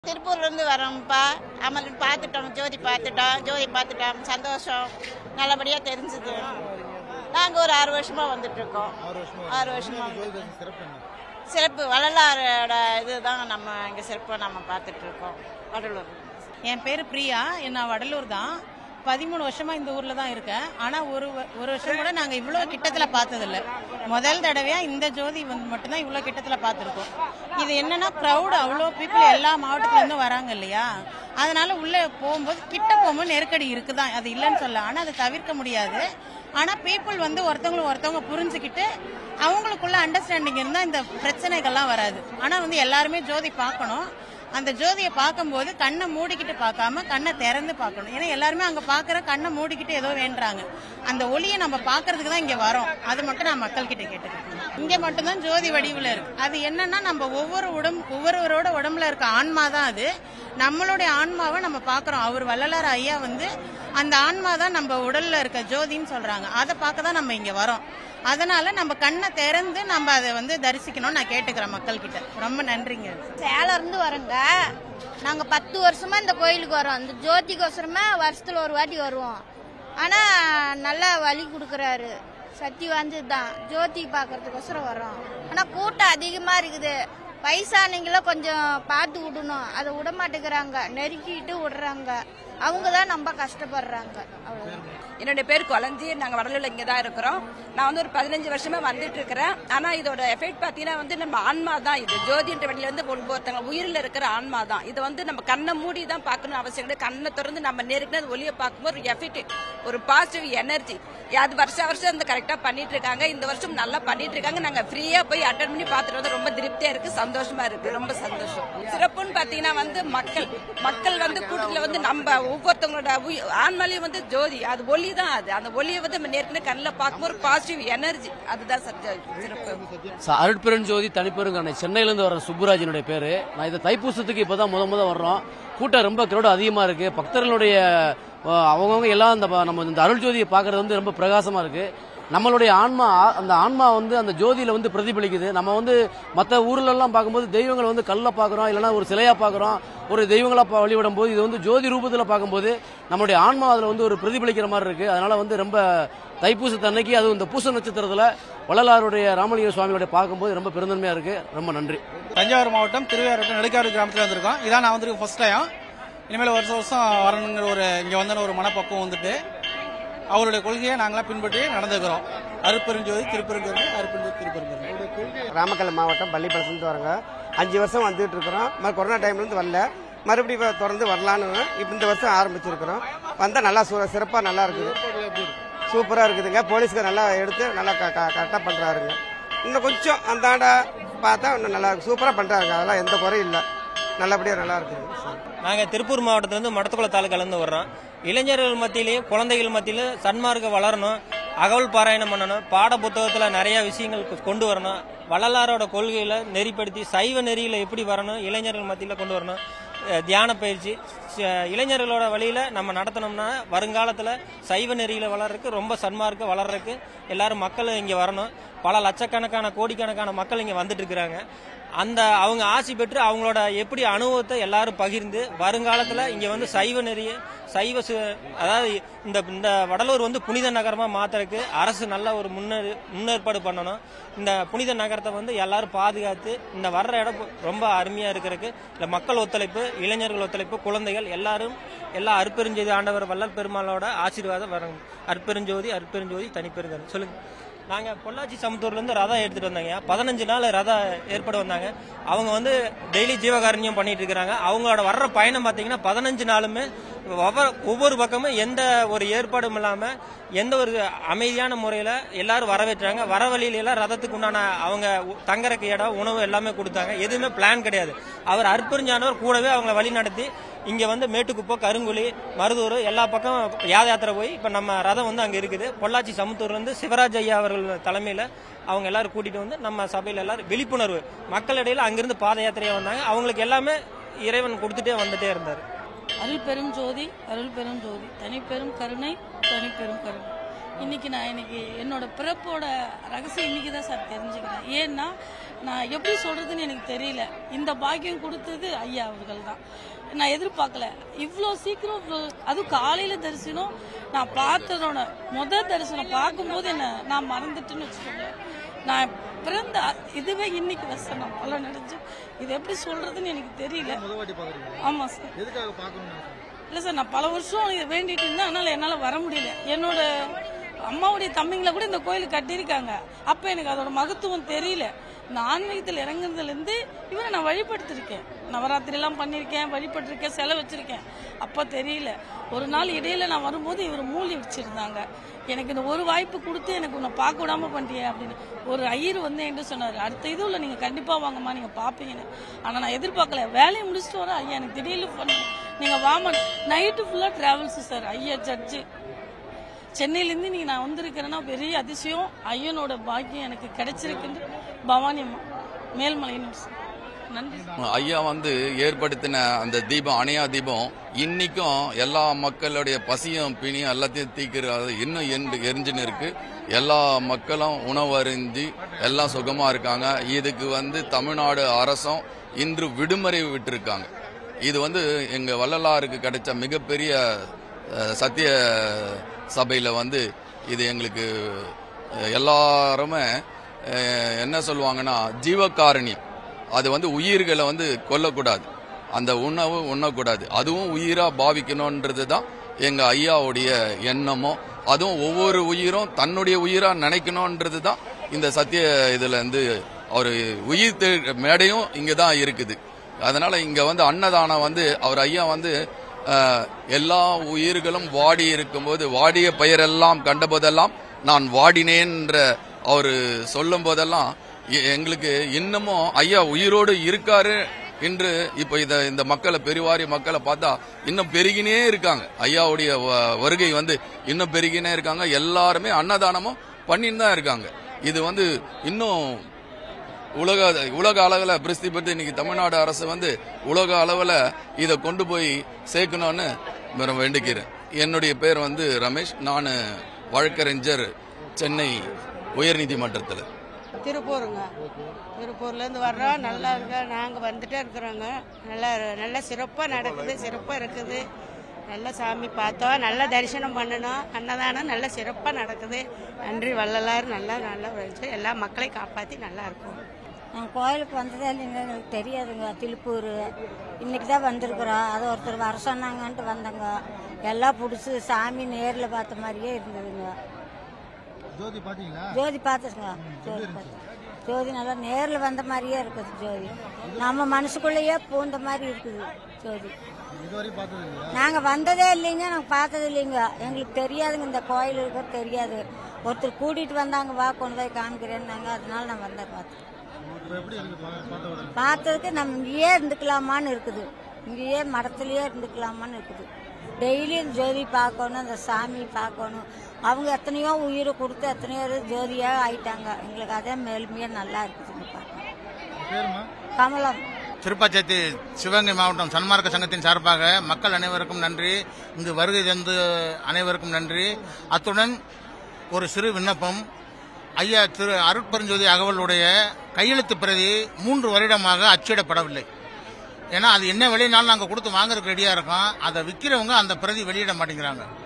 திருப்பூர்லேருந்து வரோம்ப்பா அமல் பார்த்துட்டோம் ஜோதி பார்த்துட்டோம் ஜோதி பார்த்துட்டோம் சந்தோஷம் நல்லபடியாக தெரிஞ்சுது நாங்கள் ஒரு ஆறு வருஷமாக வந்துட்டுருக்கோம் ஆறு வருஷமா ஆறு வருஷமா ஜோதி தரிசனம் சிறப்பு என்ன சிறப்பு வள்ளலாரோட இதுதான் நம்ம இங்கே சிறப்பாக நம்ம பார்த்துட்ருக்கோம் வடலூர் என் பேர் பிரியா நான் வடலூர் தான் பதிமூணு வருஷமா இந்த ஊர்ல தான் இருக்கேன் ஆனா ஒரு வ- ஒரு வருஷம் கூட நாங்க இவ்வளவு கிட்டத்துல பார்த்ததில்ல முதல் தடவையா இந்த ஜோதி வந்து மட்டும்தான் இவ்வளவு கிட்டத்துல பார்த்திருக்கோம் இது என்னன்னா க்ரௌட் அவ்வளோ பீப்புள் எல்லா மாவட்டத்துல இருந்தும் வராங்க இல்லையா அதனால உள்ள போகும்போது கிட்ட போகும்போது நெருக்கடி இருக்குதான் அது இல்லைன்னு சொல்ல ஆனா அதை தவிர்க்க முடியாது ஆனா பீப்புள் வந்து ஒருத்தவங்களை ஒருத்தவங்க புரிஞ்சுக்கிட்டு அவங்களுக்குள்ள அண்டர்ஸ்டாண்டிங் இருந்தா இந்த பிரச்சனைகள்லாம் வராது ஆனா வந்து எல்லாருமே ஜோதி பார்க்கணும் அந்த ஜோதியை பார்க்கும்போது கண்ணை மூடிக்கிட்டு பார்க்காம கண்ணை திறந்து பார்க்கணும் ஏன்னா எல்லாருமே அங்க பார்க்குற கண்ணை மூடிக்கிட்டு ஏதோ வேண்டுறாங்க அந்த ஒளியை நம்ம பார்க்கறதுக்கு தான் இங்க வரோம் அது மட்டும் நான் மக்கள் கிட்ட கேட்டுக்கிறேன் இங்க மட்டும்தான் ஜோதி வடிவுல இருக்கு அது என்னன்னா நம்ம ஒவ்வொரு உடம்பு ஒவ்வொருவரோட உடம்புல இருக்க ஆன்மா தான் அது நம்மளுடைய ஆன்மாவை நம்ம பார்க்கறோம் அவர் வள்ளலார் ஐயா வந்து அந்த ஆன்மா தான் நம்ம உடல்ல இருக்க ஜோதின்னு சொல்றாங்க அதை பார்க்க தான் நம்ம இங்க வரோம் அதனால நம்ம கண்ணை திறந்து நம்ம அதை வந்து தரிசிக்கணும்னு நான் கேட்டுக்கிறேன் மக்கள் கிட்ட ரொம்ப நன்றிங்க சேலம் இருந்து வரோங்க நாங்க பத்து வருஷமா இந்த கோயிலுக்கு வரோம் இந்த ஜோதிக்கோசரமா வருஷத்துல ஒரு வாட்டி வருவோம் ஆனா நல்லா வழி கொடுக்கறாரு சக்தி வாய்ந்தது தான் ஜோதி பார்க்கறதுக்கோசரம் வரோம் ஆனா கூட்டம் அதிகமா இருக்குது வயசானவங்கள கொஞ்சம் பார்த்து விடணும் அதை விட மாட்டேங்கிறாங்க நெருக்கிட்டு விடுறாங்க அவங்க தான் ரொம்ப கஷ்டப்படுறாங்க அவ்வளவுதான் என்னுடைய பேர் கொலஞ்சி நாங்கள் வடலூர்ல இங்கே தான் இருக்கிறோம் நான் வந்து ஒரு பதினஞ்சு வருஷமா வந்துட்டு இருக்கிறேன் ஆனால் இதோட எஃபெக்ட் பார்த்தீங்கன்னா வந்து நம்ம ஆன்மா தான் இது ஜோதின்ற வழியில வந்து ஒருத்தவங்க உயிரில் இருக்கிற ஆன்மா தான் இது வந்து நம்ம கண்ணை மூடி தான் பார்க்கணும் அவசியம் கிடையாது கண்ணை திறந்து நம்ம நேருக்கு அந்த ஒளியை பார்க்கும்போது ஒரு எஃபெக்ட் ஒரு பாசிட்டிவ் எனர்ஜி அது வருஷம் வருஷம் வந்து கரெக்டாக பண்ணிட்டு இருக்காங்க இந்த வருஷம் நல்லா பண்ணிட்டு இருக்காங்க நாங்கள் ஃப்ரீயாக போய் அட்டன் பண்ணி பார்த்துட்டு வந்து ரொம்ப திருப்தியாக இருக்கு சந்தோஷமா இருக்கு ரொம்ப சந்தோஷம் சிறப்புன்னு பார்த்தீங்கன்னா வந்து மக்கள் மக்கள் வந்து கூட்டத்தில் வந்து நம்ம ஒவ்வொருத்தவங்களோட உயி- ஆன்மாலையும் வந்து ஜோதி அது ஒளி தான் அது அந்த ஒளியை வந்து நம்ம நேர்கனே கண்ணில் பார்க்கும்போது பாசிட்டிவ் எனர்ஜி அதுதான் சத்யா சிறப்பு ச- அருட்பெருஞ்சோதி தனிப்பெருங்கண்ணை சென்னையிலேருந்து வர சுப்புராஜனுடைய பேர் நான் இந்த தைப்பூசத்துக்கு இப்போ தான் முத முத வர்றோம் கூட்டம் ரொம்ப கிரௌடு அதிகமாக இருக்குது பக்தர்களுடைய அஹ், அவங்கவங்க எல்லாம் அந்த ப- நம்ம இந்த அருள் ஜோதியை பார்க்கறது வந்து ரொம்ப பிரகாசமாக இருக்குது நம்மளுடைய ஆன்மா அந்த ஆன்மா வந்து அந்த ஜோதியில வந்து பிரதிபலிக்குது நம்ம வந்து மற்ற ஊர்ல எல்லாம் பார்க்கும்போது தெய்வங்கள் வந்து கல்ல பார்க்குறோம் இல்லைன்னா ஒரு சிலையா பார்க்குறோம் ஒரு தெய்வங்களா பா- வழிபடும் போது இது வந்து ஜோதி ரூபத்தில் பார்க்கும்போது நம்மளுடைய ஆன்மா அதில் வந்து ஒரு பிரதிபலிக்கிற மாதிரி இருக்கு அதனால வந்து ரொம்ப தைப்பூசத்தன்னைக்கு அதுவும் இந்த பூச நட்சத்திரத்தில் வள்ளலாருடைய ராமலிங்க சுவாமியோட பார்க்கும்போது ரொம்ப பெருந்தன்மையா இருக்கு ரொம்ப நன்றி தஞ்சாவூர் மாவட்டம் திருவையாறு நெடுக்காடு கிராமத்தில் வந்திருக்கோம் இதான் நான் வந்திருக்கேன் ஃபர்ஸ்ட் டைம் இனிமேல் வருஷம் வருஷம் வரணுங்கிற ஒரு இங்கே வந்த ஒரு மனப்பக்குவம் வந்துட்டு அவருடைய கொள்கையை நாங்களாம் பின்பற்றி நடந்துக்கிறோம் அருப்பெருஞ்சோதி திருப்பெருஞ்சோதி அருப்பெருஞ்சோதி திருப்பெருஞ்சோதி ராமக்கல் மாவட்டம் பள்ளிப்பாளையத்துலேருந்து வரோங்க அஞ்சு வருஷம் வந்துட்டு இருக்கிறோம் மறு கொரோனா டைம்லேருந்து வரல மறுபடியும் இப்போ தொடர்ந்து வரலான்னு இப்போ இந்த வருஷம் ஆரம்பிச்சிருக்கிறோம் வந்தால் நல்லா சூ சிறப்பாக நல்லா இருக்குது சூப்பராக இருக்குதுங்க போலீஸ்க்கு நல்லா எடுத்து நல்லா கரெக்டாக பண்ணுறாருங்க இன்னும் கொஞ்சம் அந்தாண்ட பார்த்தா இன்னும் நல்லா சூப்பராக பண்ணுறாருங்க அதெல்லாம் எந்த குறையும் இல்லை நல்லபடியாக நல்லா இருக்குதுங்க சரி. நாங்கள் திருப்பூர் மாவட்டத்திலேருந்து மடத்துக்குள தாலுக்காலேருந்து வர்றோம் இளைஞர்கள் மத்தியிலையும் குழந்தைகள் மத்தியிலும் சன்மார்க்க வளரணும் அகவல் பாராயணம் பண்ணணும் பாட புத்தகத்தில் நிறைய விஷயங்கள் கொ- கொண்டு வரணும் வள்ளலாரோட கொள்கைகளை நெறிப்படுத்தி சைவ நெறியில எப்படி வரணும் இளைஞர்கள் மத்தியில் கொண்டு வரணும் அஹ் தியான பயிற்சி ச- இளைஞர்களோட வழியில நம்ம நடத்தினோம்னா வருங்காலத்தில் சைவ நெறியில வளர்றதுக்கு ரொம்ப சன்மார்க்க வளர்றதுக்கு எல்லாரும் மக்கள் இங்கே வரணும் பல லட்சக்கணக்கான கோடிக்கணக்கான மக்கள் இங்கே வந்துட்டு இருக்கிறாங்க அந்த அவங்க ஆசி பெற்று அவங்களோட எப்படி அனுபவத்தை எல்லாரும் பகிர்ந்து வருங்காலத்தில் இங்கே வந்து சைவ நெறிய சைவ சு- அதாவது இந்த இந்த வடலூர் வந்து புனித நகரமா மாத்துறதுக்கு அரசு நல்ல ஒரு முன்னே முன்னேற்பாடு பண்ணணும் இந்த புனித நகரத்தை வந்து எல்லாரும் பாதுகாத்து இந்த வர்ற இடம் ரொம்ப அருமையா இருக்கிறதுக்கு இந்த மக்கள் ஒத்துழைப்பு இளைஞர்கள் ஒத்துழைப்பு குழந்தைகள் எல்லாரும் எல்லா அற்பெருஞ்சோதி ஆண்டவர் வள்ளல் பெருமாளோட ஆசீர்வாதம் வரணும் அற்பெருஞ்சோதி அற்பெருஞ்சோதி தனிப்பெருங்கன் சொல்லுங்க நாங்க பொள்ளாச்சி சமுத்தூர்ல இருந்து ரதம் எடுத்துட்டு வந்தாங்க பதினஞ்சு நாள் ரதம் ஏற்பாடு வந்தாங்க அவங்க வந்து டெய்லி ஜீவகாரண்யம் பண்ணிட்டு இருக்காங்க அவங்களோட வர்ற பயணம் பாத்தீங்கன்னா பதினஞ்சு நாளுமே ஒவ்வொரு- ஒவ்வொரு பக்கமும் எந்த ஒரு ஏற்பாடும் இல்லாம எந்த ஒரு அமைதியான முறையில எல்லாரும் வரவேற்றாங்க வர வழியில எல்லாம் ரதத்துக்கு உண்டான அவங்க உ- தங்கறக்கு இடம் உணவு எல்லாமே கொடுத்தாங்க எதுவுமே பிளான் கிடையாது அவர் அற்புரிஞ்சானவர் கூடவே அவங்கள வழி நடத்தி இங்க வந்து மேட்டுக்குப்போ கருங்குழி மருதூர் எல்லா பக்கம் யாத யாத்திரை போய் இப்ப நம்ம ரதம் வந்து அங்க இருக்குது பொள்ளாச்சி சமுத்தூர்ல இருந்து சிவராஜ் ஐயா அவர்கள் தலைமையில அவங்க எல்லாரும் கூட்டிட்டு வந்து நம்ம சபையில எல்லாரும் விழிப்புணர்வு மக்களிடையில அங்கிருந்து பாத யாத்திரையா வந்தாங்க அவங்களுக்கு எல்லாமே இறைவன் கொடுத்துட்டே வந்துட்டே இருந்தாரு அருள் பெரும் ஜோதி அருள் பெரும் ஜோதி தனிப்பெரும் கருணை தனிப்பெரும் கருணை இன்னைக்கு நான் இன்னைக்கு என்னோட பிறப்போட ரகசியம் இன்னைக்கு தான் சார் தெரிஞ்சுக்கிறேன் ஏன்னா நான் எப்படி சொல்றதுன்னு எனக்கு தெரியல இந்த பாக்கியம் கொடுத்தது ஐயா அவர்கள் தான் நான் எதிர்பார்க்கல இவ்வளோ சீக்கிரம் இவ்வளோ- அதுவும் காலையில தரிசனம் நான் பார்த்ததோட முத தரிசனம் பார்க்கும்போது என்ன நான் மறந்துட்டேன்னு வச்சுக்கோங்க நான் பிறந்த இதுவே இன்னைக்கு வசனம் பல நினைச்சு இது எப்படி சொல்றதுன்னு எனக்கு தெரியல ஆமா சார் எதுக்காக பார்க்கணும் இல்லை சார் நான் பல வருஷம் இதை வேண்டிட்டு இருந்தேன் அதனால என்னால் வர முடியல என்னோட அம்மாவுடைய தம்பிங்களை கூட இந்த கோயில் கட்டியிருக்காங்க அப்போ எனக்கு அதோட மகத்துவம் தெரியல இந்த ஆன்மீகத்தில் இறங்குறதுலேருந்து இவரை நான் வழிபடுத்திருக்கேன் நவராத்திரிலாம் பண்ணியிருக்கேன் வழிபட்டிருக்கேன் செலை வச்சிருக்கேன் அப்போ தெரியல ஒரு நாள் இடையில நான் வரும்போது இவர் மூலி வச்சிருந்தாங்க எனக்கு இந்த ஒரு வாய்ப்பு கொடுத்து எனக்கு உன்னை பார்க்க விடாம பண்ணிட்டியே அப்படின்னு ஒரு ஐயர் வந்து என்கிட்ட சொன்னார் அடுத்த இதுவில் நீங்கள் கண்டிப்பாக வாங்கம்மா நீங்கள் பார்ப்பீங்கன்னு ஆனால் நான் எதிர்பார்க்கல வேலையை முடிச்சுட்டு வர ஐயா எனக்கு திடீர்னு பண்ணு நீங்கள் வாமா நைட்டு ஃபுல்லாக ட்ராவல்ஸ் சார் ஐயா ஜட்ஜு சென்னையிலேருந்து நீங்க நான் வந்திருக்கிறேன்னா பெரிய அதிசயம் ஐயனோட பாக்கியம் எனக்கு கிடைச்சிருக்குன்னு பவானி அம்மா மேல்மலை யூனிவர்சிட்டி நன்றி ஐயா வந்து ஏற்படுத்தின அந்த தீபம் அணையா தீபம் இன்னைக்கும் எல்லா மக்களுடைய பசியும் பிணியும் எல்லாத்தையும் தீக்கிறது இன்னும் எரிந்து- எரிஞ்சுன்னு இருக்கு எல்லா மக்களும் உணவு அருந்தி எல்லாம் சுகமா இருக்காங்க இதுக்கு வந்து தமிழ்நாடு அரசும் இன்று விடுமுறை விட்டிருக்காங்க இது வந்து எங்க வள்ளலாருக்கு கிடைச்ச மிகப்பெரிய அஹ், சத்திய சபையில வந்து இது எங்களுக்கு அஹ், எல்லாருமே அஹ், என்ன சொல்லுவாங்கன்னா ஜீவகாரணியம் அது வந்து உயிர்களை வந்து கொல்லக்கூடாது அந்த உணவு உண்ணக்கூடாது அதுவும் உயிரா பாவிக்கணும்ன்றது தான் எங்க ஐயாவுடைய எண்ணமும் அதுவும் ஒவ்வொரு உயிரும் தன்னுடைய உயிரா நினைக்கணும்ன்றது தான் இந்த சத்திய இதுல இருந்து அவர் உயிர் தெ- மேடையும் இங்க தான் இருக்குது அதனால இங்க வந்து அன்னதானம் வந்து அவர் ஐயா வந்து அஹ், எல்லா உயிர்களும் வாடி இருக்கும்போது வாடிய பெயரெல்லாம் கண்டபோதெல்லாம் நான் வாடினேன்ற அவர் சொல்லும் போதெல்லாம் எ- எங்களுக்கு இன்னமும் ஐயா உயிரோடு இருக்காரு என்று இப்ப இத இந்த மக்களை பெருவாரி மக்களை பார்த்தா இன்னும் பெருகினே இருக்காங்க ஐயாவுடைய வ- வருகை வந்து இன்னும் பெருகினே இருக்காங்க எல்லாருமே அன்னதானமும் பண்ணின்னு தான் இருக்காங்க இது வந்து இன்னும் உலக உலக அளவில் பிரசித்தி பெற்று இன்னைக்கு தமிழ்நாடு அரசு வந்து உலக அளவில் இதை கொண்டு போய் சேர்க்கணும்னு நான் வேண்டிக்கிறேன் என்னுடைய பேர் வந்து ரமேஷ் நான் வழக்கறிஞர் சென்னை உயர்நீதிமன்றத்தில் திருப்பூருங்க திருப்பூர்லேருந்து வர்றோம் நல்லா இருக்க நாங்கள் வந்துட்டே இருக்கிறோங்க நல்லா நல்லா சிறப்பாக நடக்குது சிறப்பாக இருக்குது நல்ல சாமி பார்த்தோம் நல்லா தரிசனம் பண்ணணும் அன்னதானம் நல்லா சிறப்பாக நடக்குது நன்றி வள்ளலார் நல்லா நல்லா வச்சு எல்லா மக்களையும் காப்பாற்றி நல்லா இருக்கும் நாங்கள் கோயிலுக்கு வந்ததே இல்லைங்க எங்களுக்கு தெரியாதுங்க திருப்பூர் இன்னைக்கு தான் வந்திருக்கிறோம் அது ஒருத்தர் வர சொன்னாங்கன்ட்டு வந்தோங்க எல்லாம் பிடிச்சி சாமி நேரில் பார்த்த மாதிரியே இருந்ததுங்க ஜோதி பாத்தீங்களா ஜோதி பார்த்துருங்க ஜோதி பார்த்து ஜோதி நல்லா நேரில் வந்த மாதிரியே இருக்குது ஜோதி நம்ம மனசுக்குள்ளேயே பூந்த மாதிரி இருக்குது ஜோதி இதுவரையும் பார்த்தது இல்லையா நாங்கள் வந்ததே இல்லைங்க நாங்கள் பார்த்தது இல்லைங்க எங்களுக்கு தெரியாதுங்க இந்த கோயில் இருக்கிறது தெரியாது ஒருத்தர் கூட்டிகிட்டு வந்தாங்க வா கொண்டு போய் காமிக்கிறேன்னாங்க அதனால நான் வந்தேன் பார்த்தேன் இப்போ எப்படி இருக்கு பா- பார்த்த உடனே பார்த்ததுக்கு நம்ம இங்கேயே இருந்துக்கலாமான்னு இருக்குது இங்கேயே மடத்துலயே இருந்துக்கலாமான்னு இருக்குது டெய்லியும் ஜோதி பார்க்கணும் அந்த சாமி பார்க்கணும் அவங்க எத்தனையோ உயிரை கொடுத்து எத்தனையோ இது ஜோதியாக ஆயிட்டாங்க எங்களுக்கு அதே மேலுமையாக நல்லா இருக்குதுங்க பார்க்க பேருமா கமலம் திருப்பாச்சேத்தி சிவகங்கை மாவட்டம் சன்மார்க்க சங்கத்தின் சார்பாக மக்கள் அனைவருக்கும் நன்றி இங்கு வருகை தந்து அனைவருக்கும் நன்றி அத்துடன் ஒரு சிறு விண்ணப்பம் ஐயா திரு அருட்பெருஞ்சோதி அகவலுடைய கையெழுத்து பிரதி மூன்று வருடமாக அச்சிடப்படவில்லை ஏன்னா அது என்ன விலைனாலும் நாங்கள் கொடுத்து வாங்குறதுக்கு ரெடியாக இருக்கோம் அதை விற்கிறவங்க அந்த பிரதி வெளியிட மாட்டேங்கிறாங்க